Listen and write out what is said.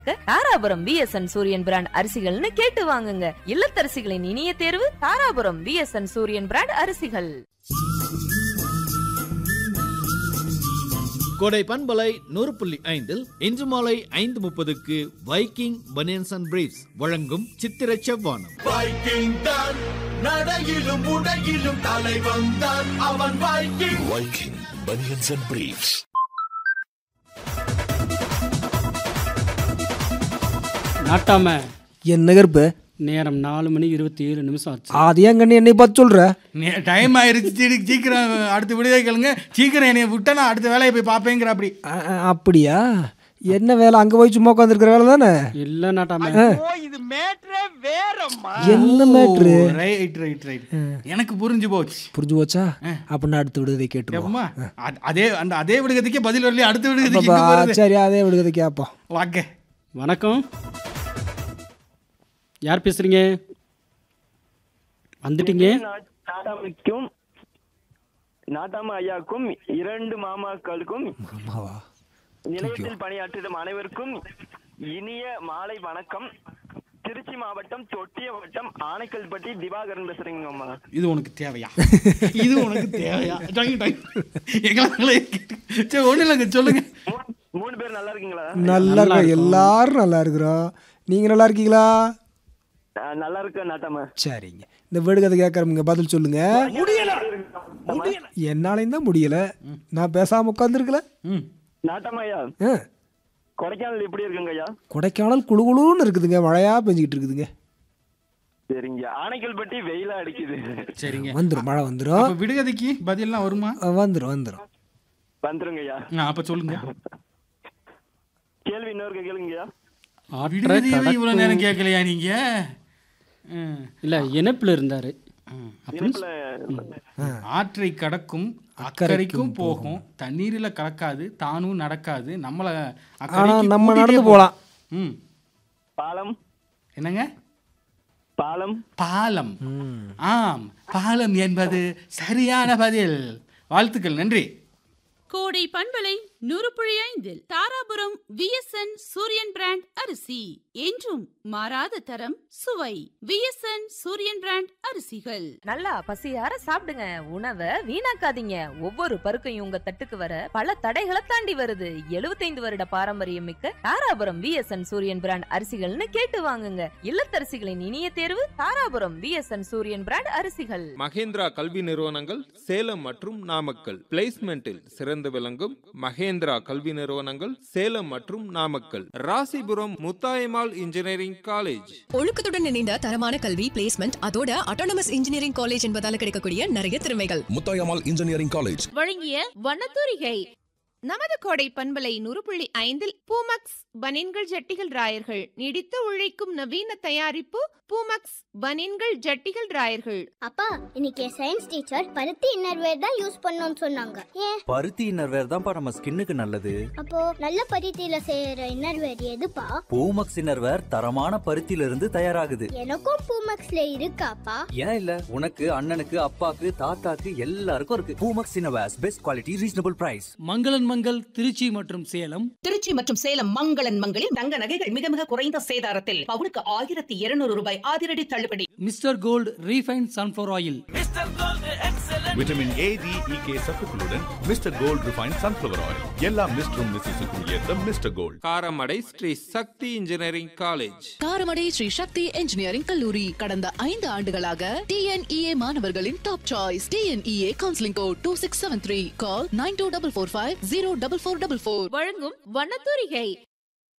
Dharapuram VSN Suriyan brand அரிசிகள்னு கேட்டு வாங்குங்க இல்லத்தரசிகளின் இனிய தேர்வு தாராபுரம் விஎஸ்என் சூரியன் பிராண்ட் அரிசிகள் கோடை பண்பலை நூறு புள்ளி ஐந்தில் இன்று மாலை ஐந்து முப்பதுக்கு வைக்கிங் பனியன்ஸ் அண்ட் பிரீஃப்ஸ் வழங்கும் சித்திர செவ்வானம் வைக்கிங் தான் நடையிலும் உடையிலும் தலைவன் தான் அவன் Viking Viking Bunions and Briefs. நாட்டாம என்ன கருப்பு நேரம் நாலு மணி இருபத்தி ஏழு நிமிஷம் ஆச்சு அது ஏன் கண்ணு என்னை பார்த்து சொல்ற டைம் ஆயிருச்சு சீ- சீக்கிரம் அடுத்த விடுதலை கேளுங்க சீக்கிரம் என்னை விட்டா நான் அடுத்த வேலையை போய் பார்ப்பேங்கிற அப்படி அ, அ, அப்படியா என்ன வேலை அங்க போய் சும்மா உட்காந்துருக்கிற வேலை தானே இல்ல நாட்டாம என்ன மேட்ரு ரைட் ரைட் ரைட் எனக்கு புரிஞ்சு போச்சு புரிஞ்சு போச்சா அப்படின்னா அடுத்து விடுதலை கேட்டுருவோம் எப்பமா அ- அதே அந்த அதே விடுகதைக்கே பதில் வரலையே அடுத்த விடுகதைக்கு இங்க அப்ப, வருது. சரி அதே விடுதலை கேட்போம் வாங்க வணக்கம் யார் பேசுறீங்க வந்துட்டீங்க நாட்டாமைக்கும் நாட்டாம ஐயாக்கும் இரண்டு மாமாக்களுக்கும் ஆமாவா நிலையத்தில் பணியாற்றும் அனைவருக்கும் இனிய மாலை வணக்கம் திருச்சி மாவட்டம் தொட்டிய வட்டம் ஆனைக்கல்பட்டி திவாகரன் பேசுறீங்க அம்மா இது உனக்கு தேவையா இது உனக்கு தேவையா டாங்க, டாங்க. எங்களை சரி ஒன்றும் இல்லைங்க சொல்லுங்க மூ- மூணு பேர் நல்லா இருக்கீங்களா நல்லா இருக்கோம் எல்லாரும் நல்லா இருக்கிறோம் நீங்க நல்லா இருக்கீங்களா அஹ் நல்லா இருக்க நாட்டாம சரிங்க இந்த விடுகதை கேட்கறவங்க பதில் சொல்லுங்க என்னாலையும் தான் முடியல நான் பேசாம உட்காந்துருக்கல ம் நாட்டாம ஐயா கொடைக்கானல் எப்படி இருக்குங்க ஐயா கொடைக்கானல் குளு குளுன்னு இருக்குதுங்க மழையா பெஞ்சிக்கிட்டு இருக்குதுங்க சரிங்க ஆனைக்கல்பட்டி வெயிலா அடிக்குது சரிங்க வந்துடும் மழை வந்துடும் அப்ப விடுகதைக்கு பதில்லாம் வருமா வந்துடும் வந்துடும் வந்துருங்க ஐயா ஆ, அப்ப சொல்லுங்க கேள்வி இன்னொரு கேளுங்க ஐயா ஆற்ற விடுகதையவே கடக்கும். இவ்வளவு நேரம் கேட்கலையா நீங்க ம். இல்ல இணைப்புல இருந்தாரு இணைப்புல ஆற்றை கடக்கும் அக்கறைக்கும் போகும் தண்ணீரில கலக்காது தானும் நடக்காது நம்மள ஆனா அக்கறைக்கு நம்ம கூட்டிட்டே நடந்து போகும். போலாம் ம் பாலம் என்னங்க பாலம் பாலம் ஆம் பாலம் என்பது சரியான பதில் வாழ்த்துக்கள் நன்றி கோடை பண்பலை நூறு புள்ளி ஐந்தில் தாராபுரம் விஎஸ்என் சூரியன் பிராண்ட் அரிசி என்றும் மாறாத தரம் சுவை விஎஸ்என் சூரியன் பிராண்ட் அரிசிகள் நல்லா பசியார சாப்பிடுங்க உணவை வீணாக்காதீங்க ஒவ்வொரு பருக்கையும் உங்க தட்டுக்கு வர பல தடைகளை தாண்டி வருது 75 வருட பாரம்பரியம் மிக்க தாராபுரம் விஎஸ்என் சூரியன் பிராண்ட் அரிசிகள்னு கேட்டு வாங்குங்க இல்லத்தரசிகளின் இனிய தேர்வு தாராபுரம் விஎஸ்என் சூரியன் பிராண்ட் அரிசிகள் மகேந்திரா கல்வி நிறுவனங்கள் சேலம் மற்றும் நாமக்கல் பிளேஸ்மெண்டில் சிறந்து விளங்கும் மகேந்திரா கல்வி நிறுவனங்கள் சேலம் மற்றும் நாமக்கல் ராசிபுரம் முத்தாயம்மாள் இன்ஜினியரிங் காலேஜ் ஒழுக்கத்துடன் இணைந்த தரமான கல்வி பிளேஸ்மெண்ட் அதோட அட்டானமஸ் இன்ஜினியரிங் காலேஜ் என்பதால கிடைக்கக்கூடிய நிறைய திறமைகள் Mutayamal Engineering College. வழங்கிய வண்ணத்தூரிகை நமது கோடை பண்பலை நூறு புள்ளி ஐந்தில் பூமக்ஸ் பனின்கள் ஜட்டிகள் ராயர்கள் நீடித்து உழைக்கும் நவீன தயாரிப்பு பூமக்ஸ் பனின்கள் ஜட்டிகள் ராயர்கள் அப்பா இன்னைக்கு சயின்ஸ் டீச்சர் பருத்தி இன்னர்வேர் தான் யூஸ் பண்ணணும்னு சொன்னாங்க ஏன் பருத்தி இன்னர்வேர் தான்ப்பா நம்ம ஸ்கின்னுக்கு நல்லது அப்போ நல்ல பருத்தியில செய்யற இன்னர்வேர் எதுப்பா பூமக்ஸ் இன்னர்வேர் தரமான பருத்தியில இருந்து தயாராகுது எனக்கும் பூமக்ஸ்ல இருக்காப்பா ஏன் இல்ல உனக்கு அண்ணனுக்கு அப்பாக்கு தாத்தாக்கு எல்லாருக்கும் இருக்கு Poomex innerwears best quality reasonable price Mangalan Mangal Trichy மற்றும் சேலம் திருச்சி மற்றும் சேலம் மங்களன் மங்களில் தங்க நகைகள் மிக மிக குறைந்த சேதாரத்தில் பவுனுக்கு ஆயிரத்தி இருநூறு ரூபாய் அதிரடி தள்ளுபடி mister gold refine sunflower oil vitamin A D E K சத்துக்களுடன் mister gold refine sunflower oil எல்லா மிஸ்டரும் மிஸ்ஸஸுக்கும் ஏற்ற mister gold Karamadai Sri Sakthi engineering college Karamadai Sri Sakthi engineering கல்லூரி கடந்த ஐந்து ஆண்டுகளாக டிஎன்இஏ மாணவர்களின் top choice TNEA counselling code two six seven three call nine two double four five zero double four double four வழங்கும் வண்ணத்தூரிகை